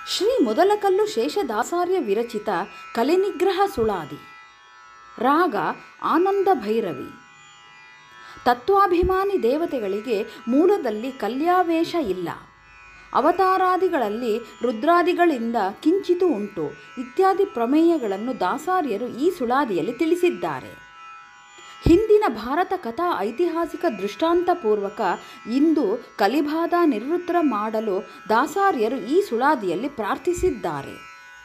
ಶ್ರೀ ಮೊದಲಕಲ್ಲು ಶೇಷದಾಸಾರ್ಯ ವಿರಚಿತ ಕಲೆನಿಗ್ರಹ ಸುಳಾದಿ ರಾಗ ಆನಂದ ಭೈರವಿ ತತ್ವಾಭಿಮಾನಿ ದೇವತೆಗಳಿಗೆ ಮೂಲದಲ್ಲಿ ಕಲ್ಯಾವೇಶ ಇಲ್ಲ ಅವತಾರಾದಿಗಳಲ್ಲಿ ರುದ್ರಾದಿಗಳಿಂದ ಕಿಂಚಿತು ಉಂಟು ಇತ್ಯಾದಿ ಪ್ರಮೇಯಗಳನ್ನು ದಾಸಾರ್ಯರು ಈ ಸುಳಾದಿಯಲ್ಲಿ ತಿಳಿಸಿದ್ದಾರೆ ಹಿಂದಿನ ಭಾರತ ಕಥಾ ಐತಿಹಾಸಿಕ ದೃಷ್ಟಾಂತಪೂರ್ವಕ ಇಂದು ಕಲಿಭಾದ ನಿವೃತ್ತರ ಮಾಡಲು ದಾಸಾರ್ಯರು ಈ ಸುಳಾದಿಯಲ್ಲಿ ಪ್ರಾರ್ಥಿಸಿದ್ದಾರೆ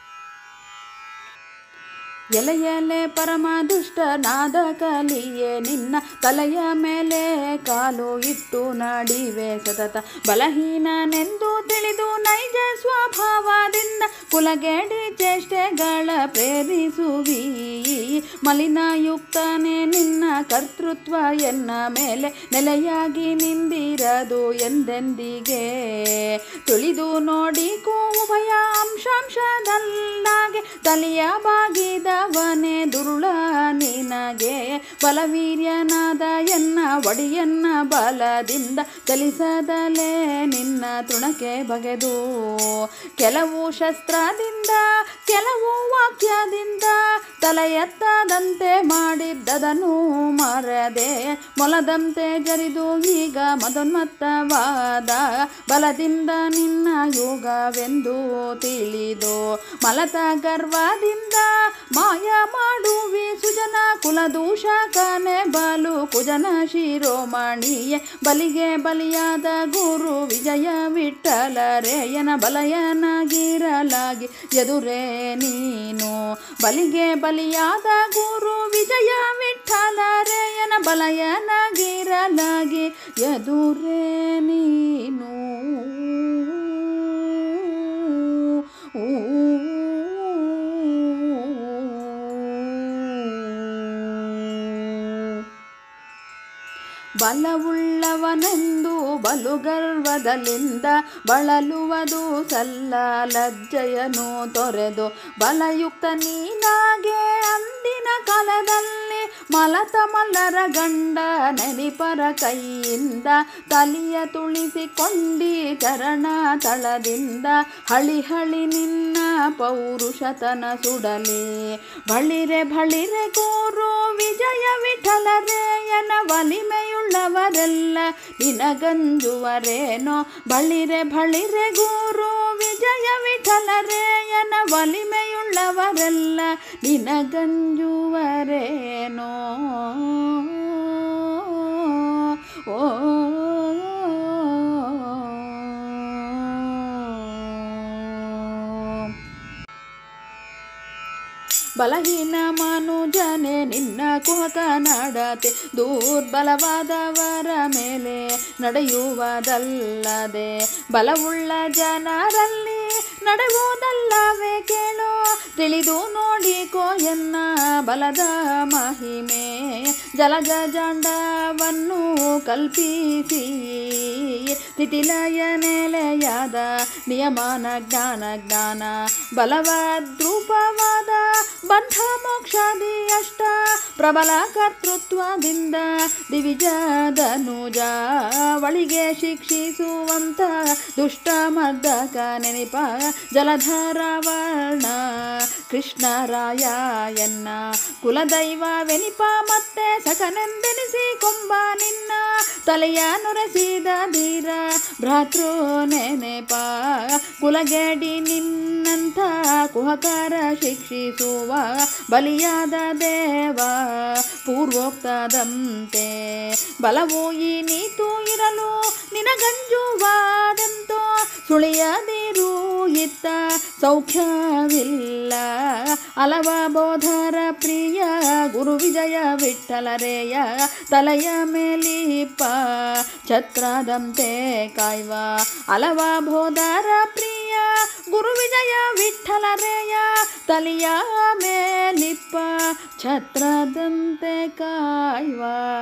ಎಲೆ ಎಲೆ ಪರಮ ದುಷ್ಟನಾದ ಕಲಿಯೇ ನಿನ್ನ ತಲೆಯ ಮೇಲೆ ಕಾಲು ಇಟ್ಟು ನಡಿವೆ ಸತತ ಬಲಹೀನನೆಂದು ತಿಳಿದು ನೈಜ ಸ್ವಭಾವದಿಂದ ಕುಲಗೆಡಿ ಚೇಷ್ಟೆಗಳ ಪ್ರೇರಿಸುವಿ ಮಲಿನಯುಕ್ತನೇ ನಿನ್ನ ಕರ್ತೃತ್ವ ಎನ್ನ ಮೇಲೆ ನೆಲೆಯಾಗಿ ನಿಂದಿರದು ಎಂದೆಂದಿಗೆ ತುಳಿದು ನೋಡಿಕೋ ಉಭಯ ಅಂಶಾಂಶದಲ್ಲಾಗೆ ತಲೆಯ ಬಾಗಿದವನೇ ದುರುಳ ನಿನಗೆ ಬಲವೀರ್ಯನಾದ ಎನ್ನ ಒಡಿಯನ್ನ ಬಲದಿಂದ ಚಲಿಸದಲೇ ನಿನ್ನ ತೃಣಕ್ಕೆ ಬಗೆದು ಕೆಲವು ಶಸ್ತ್ರದಿಂದ ಕೆಲವು ವಾಕ್ಯದಿಂದ ತಲೆ ಎತ್ತದಂತೆ ಮಾಡಿದ್ದದನ್ನು ಮರದೆ ಮೊಲದಂತೆ ಜರಿದು ಈಗ ಮದೋನ್ಮತ್ತವಾದ ಬಲದಿಂದ ನಿನ್ನ ಯೋಗವೆಂದು ತಿಳಿದು ಮಲತ ಗರ್ವದಿಂದ ಮಾಯ ಮಾಡುವಿ ಸುಜನ ಕುಲದೂಷಕನೆ ಬಲು ಕುಜನ ಶಿರೋಮಣಿಯೇ ಬಲಿಗೆ ಬಲಿಯಾದ ಗುರು ವಿಜಯ ವಿಠಲರೇಯನ ಬಲಯನಾಗಿರಲಾಗಿ ಎದುರೇ ನೀನು ಬಲಿಗೆ ಬಲಿಯಾದ ಗುರು ವಿಜಯ ವಿಠಲರೇಯನ ಬಲಯನಾಗಿರಲಾಗಿ ಎದುರೇ ನೀನು ಬಲವುಳ್ಳವನೆಂದು ಬಲು ಗರ್ವದಲ್ಲಿಂದ ಬಳಲುವುದು ಸಲ್ಲ ಲಜ್ಜೆಯನು ತೊರೆದು ಬಲಯುಕ್ತ ನೀನಾಗೆ ಅಂದಿನ ಕಾಲದಲ್ಲಿ ಮಲತ ಮಲ್ಲರ ಗಂಡ ನೆನಿಪರ ಕೈಯಿಂದ ತಲಿಯ ತುಳಿಸಿಕೊಂಡಿ ಚರಣ ತಳದಿಂದ ಹಳಿ ಹಳಿ ನಿನ್ನ ಪೌರುಷತನ ಸುಡಲಿ ಬಳಿರೆ ಬಳಿರೆ ಕೋರು ವಿಜಯ ವಿಠಲರೇಯನ ಒಲಿಮೆಯುಳ್ಳವರೆಲ್ಲ ನಿನಗಂಜುವರೇನೋ ಬಳಿರೆ ಬಳಿರೆ ಗೂರು ವಿಜಯ ವಿಠಲರೇಯನ ಒಲಿಮೆಯುಳ್ಳವರೆಲ್ಲ ನಿನಗಂಜುವರೇನೋ ಓ ಬಲಹೀನ ಮನುಜನೆ ನಿನ್ನ ಕುಹಕ ನಡತೆ ದುರ್ಬಲವಾದವರ ಮೇಲೆ ನಡೆಯುವುದಲ್ಲದೆ ಬಲವುಳ್ಳ ಜನರಲ್ಲಿ ನಡೆಯುವುದಲ್ಲವೇ ಕೇಳೋ ತಿಳಿದು ನೋಡಿಕೋ ಎನ್ನ ಬಲದ ಮಹಿಮೆ ಜಲಜ ಜಾಂಡವನ್ನು ಕಲ್ಪಿಸಿ ತಿಥಿಲಯ ನೆಲೆಯಾದ ನಿಯಮಾನ ಜ್ಞಾನ ಜ್ಞಾನ ಬಲವದ್ರೂಪವಾದ ಬಂಧ ಮೋಕ್ಷಾದಿ ಅಷ್ಟ ಪ್ರಬಲ ಕರ್ತೃತ್ವದಿಂದ ದಿವಿಜದನುಜ ಒಳಿಗೆ ಶಿಕ್ಷಿಸುವಂತ ದುಷ್ಟ ಮರ್ದಕ ನೆನಪ ಜಲಧರ ವರ್ಣ ಕೃಷ್ಣರಾಯ ಎನ್ನ ಕುಲದೈವವೆನಿಪ ಮತ್ತೆ ಸಖನೆಂದೆನಿಸಿ ಕೊಂಬ ನಿನ್ನ ತಲೆಯ ನೊರೆಸಿದ ಧೀರ ಭ್ರಾತೃ ನೆನೆಪ ಕುಲಗೆಡಿ ನಿನ್ನಂಥ ಕುಹಕಾರ ಶಿಕ್ಷಿಸುವ ಬಲಿಯಾದ ದೇವ ಪೂರ್ವೋಕ್ತದಂತೆ ಬಲವು ಈ ನೀತು ಇರಲು ನಿನಗಂಜುವಾದಂತೋ ಸುಳಿಯದಿರು ಇತ್ತ ಸೌಖ್ಯವಿಲ್ಲ ಅಲವ ಬೋಧರ ಪ್ರಿಯ ಗುರು ವಿಜಯ ವಿಠಲರೇಯ ತಲೆಯ ಮೇಲಿಪ್ಪ ಛತ್ರದಂತೆ ಕಾಯ್ವ ಅಲವ ಬೋಧರ ಪ್ರಿಯ ಗುರು ವಿಜಯ ವಿಠಲರೇಯ ತಲೆಯ ಮೇಲಿಪ್ಪ ಛತ್ರದಂತೆ ಕಾಯ್ವ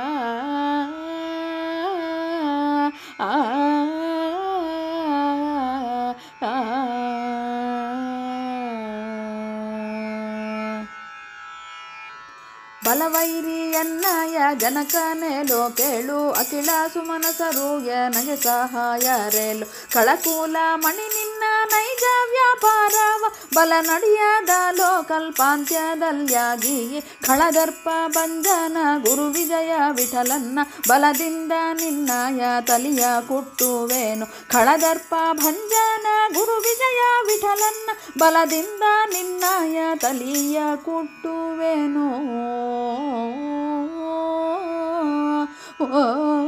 ಆ ಬಲವೈರಿಯನ್ನಯ ಜನಕನೆಲೋ ಕೇಳು ಅಖಿಲ ಸುಮನಸರು ನನಗೆ ಸಹಾಯ ರೇಲು ಕಳಕೂಲ ಮಣಿ ನಿನ್ನ ನೈಜ ವ್ಯಾಪಾರವ ಬಲ ನಡೆಯದಲೋ ಕಲ್ಪಾಂತ್ಯದಲ್ಯಾಗಿ ಖಳದರ್ಪ ಭಂಜನ ಗುರು ವಿಜಯ ವಿಠಲನ್ನ ಬಲದಿಂದ ನಿನ್ನಯ ತಲಿಯ ಕುಟ್ಟುವೇನು ಖಳದರ್ಪ ಭಂಜನ ಗುರು ವಿಜಯ ವಿಠಲನ್ನ ಬಲದಿಂದ ನಿನ್ನಯ ತಲಿಯ ಕುಟ್ಟುವೇನು ಓ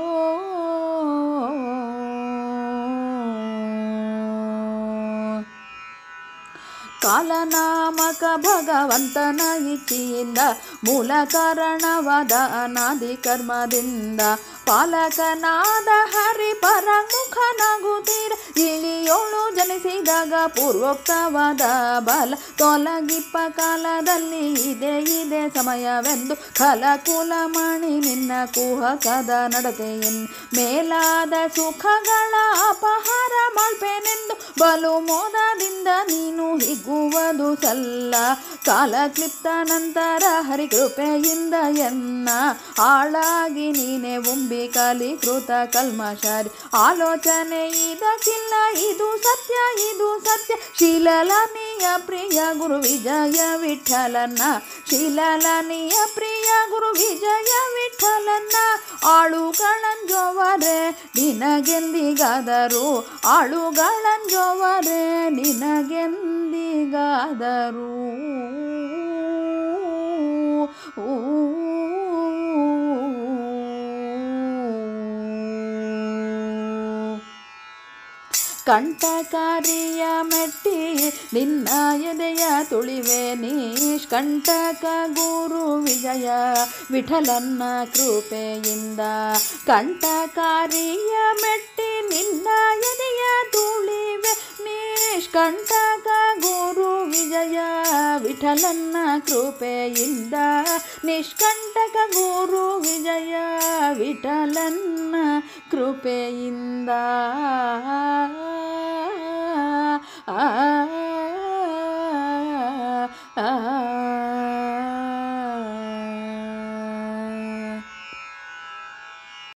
ಕಾಲನಾಮಕ ಭಗವಂತನ ಇಚ್ಛೆಯಿಂದ ಮೂಲ ಕಾರಣವಾದ ಅನಾದಿ ಕರ್ಮದಿಂದ ಪಾಲಕನಾದ ಹರಿ ಪರಮುಖನಾಗುತ್ತೀರ ಇಳಿಯೋಳು ಜನಿಸಿದಾಗ ಪೂರ್ವೋಕ್ತವಾದ ಬಲ ತೊಲಗಿಪ್ಪ ಕಾಲದಲ್ಲಿ ಇದೆ ಇದೆ ಸಮಯವೆಂದು ಕಲಕುಲ ಮಣಿ ನಿನ್ನ ಕುಹಕದ ನಡತೆಯನ್ನು ಮೇಲಾದ ಸುಖಗಳ ಅಪಹಾರ ಮಾಡ್ಪೇನೆಂದು ಬಲು ಮೋದದಿಂದ ನೀನು ಹಿಗ್ಗುವುದು ಸಲ್ಲ ಕಾಲ ಕ್ಲಿಪ್ತ ನಂತರ ಹರಿಕೃಪೆಯಿಂದ ಎನ್ನ ಆಳಾಗಿ ನೀನೆ ಉಂಬಿ ಕಲಿಕೃತ ಕಲ್ಮಶಾರಿ ಆಲೋಚನೆ ಇದಕ್ಕಿಲ್ಲ ಇದು ಸತ್ಯ ಇದು ಸತ್ಯ ಶೀಲಲನಿಯ ಪ್ರಿಯ ಗುರು ವಿಜಯ ವಿಠಲನ್ನ ಶೀಲಲನಿಯ ಪ್ರಿಯ ಗುರು ವಿಜಯ ವಿಠಲನ್ನ ಆಳುಗಳಂಜೋವರೆ ನಿನಗೆಂದಿಗಾದರು ಆಳುಗಳಂಜೋವರೆ ನಿನಗೆಂದಿಗಾದರು ಕಂಟಕಾರಿಯ ಮೆಟ್ಟಿ ನಿನ್ನ ಎದೆಯ ತುಳಿವೆ ನಿಷ್ಕಂಟಕ ಗುರು ವಿಜಯ ವಿಠಲನ್ನ ಕೃಪೆಯಿಂದ ಕಂಟಕಾರಿಯ ಮೆಟ್ಟಿ ನಿನ್ನ ಎದೆಯ ತುಳಿವೆ ನಿಷ್ಕಂಟಕ ಗುರು ವಿಜಯ ವಿಠಲನ್ನ ಕೃಪೆಯಿಂದ ನಿಷ್ಕಂಟಕ ಗುರು ವಿಜಯ ವಿಠಲನ್ನ ಕೃಪೆಯಿಂದ ಆ ಆ